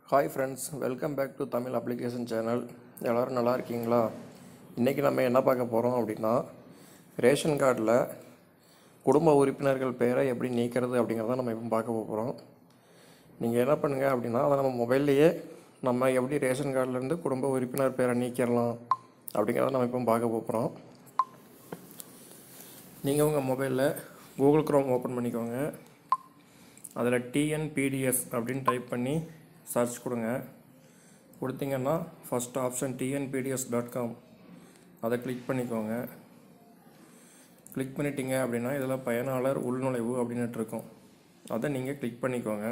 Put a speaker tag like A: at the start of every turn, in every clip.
A: hi friends welcome back to Tamil application channel எல்லோரும் நல்லா இருக்கீங்களா இன்றைக்கி நம்ம என்ன பார்க்க போகிறோம் அப்படின்னா ரேஷன் கார்டில் குடும்ப உறுப்பினர்கள் பெயரை எப்படி நீக்கிறது அப்படிங்கிறத நம்ம இப்போ பார்க்க போகிறோம் நீங்கள் என்ன பண்ணுங்கள் அப்படின்னா அதை நம்ம மொபைல்லையே நம்ம எப்படி ரேஷன் கார்டிலேருந்து குடும்ப உறுப்பினர் பேரை நீக்கிடலாம் அப்படிங்கிறத நம்ம இப்போ பார்க்க போகிறோம் நீங்கள் உங்கள் மொபைலில் கூகுள் க்ரோம் ஓப்பன் பண்ணிக்கோங்க அதில் டிஎன்பிடிஎஸ் அப்படின்னு டைப் பண்ணி சர்ச் கொடுங்க கொடுத்தீங்கன்னா first option TNPDS dot com அதை கிளிக் பண்ணிக்கோங்க கிளிக் பண்ணிட்டீங்க அப்படின்னா இதில் பயனாளர் உள்நுழைவு அப்படின்னுட்டு இருக்கும் அதை நீங்கள் கிளிக் பண்ணிக்கோங்க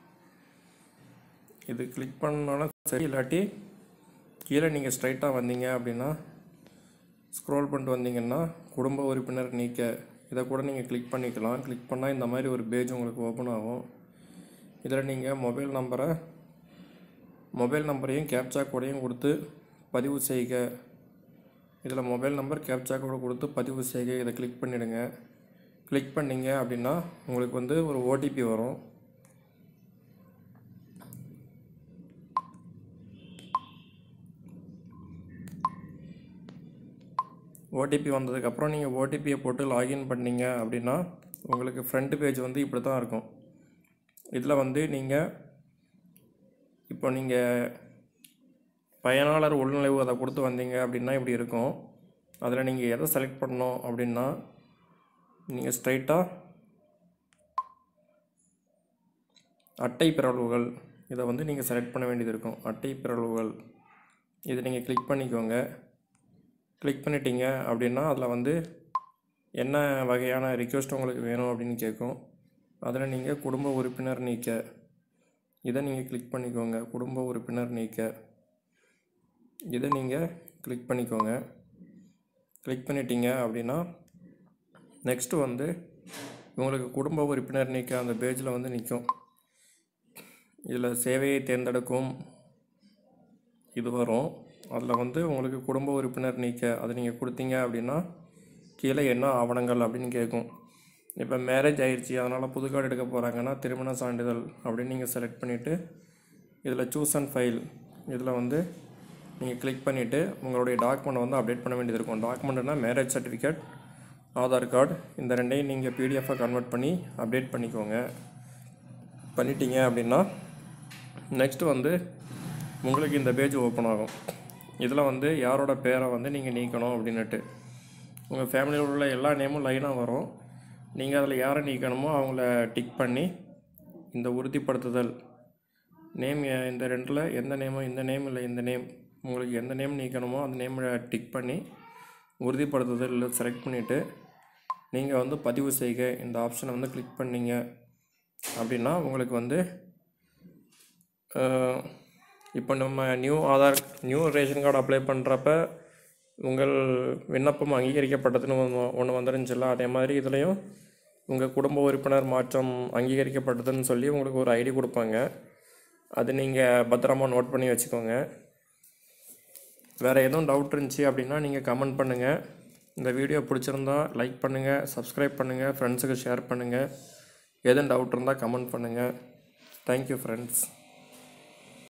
A: இது கிளிக் பண்ணாலும் சரி இல்லாட்டி கீழே நீங்கள் ஸ்ட்ரைட்டாக வந்தீங்க அப்படின்னா ஸ்க்ரோல் பண்ணிட்டு வந்தீங்கன்னா குடும்ப உறுப்பினர் நீக்க இதை கூட நீங்கள் கிளிக் பண்ணிக்கலாம் கிளிக் பண்ணால் இந்த மாதிரி ஒரு பேஜ் உங்களுக்கு ஓப்பன் ஆகும் இதில் நீங்கள் மொபைல் நம்பரை மொபைல் நம்பரையும் கேப்சா கோடையும் கொடுத்து பதிவு செய்க இதில் மொபைல் நம்பர் கேப்சா கோடு கொடுத்து பதிவு செய்க இதை கிளிக் பண்ணிவிடுங்க கிளிக் பண்ணீங்க அப்படின்னா உங்களுக்கு வந்து ஒரு ஓடிபி வரும் ஓடிபி வந்ததுக்கப்புறம் நீங்கள் ஓடிபியை போட்டு லாகின் பண்ணீங்க அப்படின்னா உங்களுக்கு ஃப்ரண்ட் பேஜ் வந்து இப்படி தான் இருக்கும் இதில் வந்து நீங்கள் இப்போ நீங்கள் பயனாளர் உள்நுழைவு அதை கொடுத்து வந்தீங்க அப்படின்னா இப்படி இருக்கும் அதில் நீங்கள் எதை செலக்ட் பண்ணணும் அப்படின்னா நீங்கள் ஸ்ட்ரைட்டாக அட்டை பிறழ்வுகள் இதை வந்து நீங்கள் செலக்ட் பண்ண வேண்டியது இருக்கும் அட்டை பிறழ்வுகள் இதை நீங்கள் கிளிக் பண்ணிக்கோங்க கிளிக் பண்ணிட்டீங்க அப்படின்னா அதில் வந்து என்ன வகையான ரிக்வெஸ்ட் உங்களுக்கு வேணும் அப்படின்னு கேட்கும் அதில் நீங்கள் குடும்ப உறுப்பினர் நீக்க இதை நீங்கள் கிளிக் பண்ணிக்கோங்க குடும்ப உறுப்பினர் நீக்க இதை நீங்கள் கிளிக் பண்ணிக்கோங்க கிளிக் பண்ணிட்டீங்க அப்படின்னா நெக்ஸ்ட்டு வந்து உங்களுக்கு குடும்ப உறுப்பினர் நீக்க அந்த பேஜில் வந்து நிற்கும் இதில் சேவையை தேர்ந்தெடுக்கும் இது வரும் அதில் வந்து உங்களுக்கு குடும்ப உறுப்பினர் நீக்க அதை நீங்கள் கொடுத்தீங்க அப்படின்னா கீழே என்ன ஆவணங்கள் அப்படின்னு கேட்கும் இப்போ மேரேஜ் ஆயிடுச்சு அதனால் புது கார்டு எடுக்க போகிறாங்கன்னா திருமண சான்றிதழ் அப்படின்னு நீங்கள் செலக்ட் பண்ணிவிட்டு இதில் சூஸ் அண்ட் ஃபைல் இதில் வந்து நீங்கள் கிளிக் பண்ணிவிட்டு உங்களுடைய டாக்குமெண்ட் வந்து அப்டேட் பண்ண வேண்டியது இருக்கும் டாக்குமெண்ட்னா மேரேஜ் சர்டிஃபிகேட் ஆதார் கார்டு இந்த ரெண்டையும் நீங்கள் பிடிஎஃபாக கன்வெர்ட் பண்ணி அப்டேட் பண்ணிக்கோங்க பண்ணிட்டீங்க அப்படின்னா நெக்ஸ்ட்டு வந்து உங்களுக்கு இந்த பேஜ் ஓப்பன் ஆகும் இதில் வந்து யாரோட பேரை வந்து நீங்கள் நீக்கணும் அப்படின்னுட்டு உங்கள் ஃபேமிலியில் உள்ள எல்லா நேமும் லைனாக வரும் நீங்கள் அதில் யாரை நீக்கணுமோ அவங்கள டிக் பண்ணி இந்த உறுதிப்படுத்துதல் நேம் இந்த ரெண்டில் எந்த நேமோ இந்த நேம் இல்லை இந்த நேம் உங்களுக்கு எந்த நேம் நீக்கணுமோ அந்த நேமை டிக் பண்ணி உறுதிப்படுத்துதல் இல்லை செலக்ட் பண்ணிவிட்டு நீங்கள் வந்து பதிவு செய்க இந்த ஆப்ஷனை வந்து கிளிக் பண்ணீங்க அப்படின்னா உங்களுக்கு வந்து இப்போ நம்ம new Aadhaar new ration card apply பண்ணுறப்ப உங்கள் விண்ணப்பம் அங்கீகரிக்கப்பட்டதுன்னு ஒன்று ஒன்று வந்துருந்துச்சுல்ல அதே மாதிரி இதுலேயும் உங்கள் குடும்ப உறுப்பினர் மாற்றம் அங்கீகரிக்கப்பட்டதுன்னு சொல்லி உங்களுக்கு ஒரு ஐடி கொடுப்பாங்க அது நீங்கள் பத்திரமா நோட் பண்ணி வச்சுக்கோங்க வேறு எதுவும் டவுட் இருந்துச்சு அப்படின்னா நீங்கள் கமெண்ட் பண்ணுங்கள் இந்த வீடியோ பிடிச்சிருந்தா லைக் பண்ணுங்கள் சப்ஸ்கிரைப் பண்ணுங்கள் ஃப்ரெண்ட்ஸுக்கு ஷேர் பண்ணுங்கள் எதுவும் டவுட் இருந்தால் கமெண்ட் பண்ணுங்கள் தேங்க்யூ ஃப்ரெண்ட்ஸ்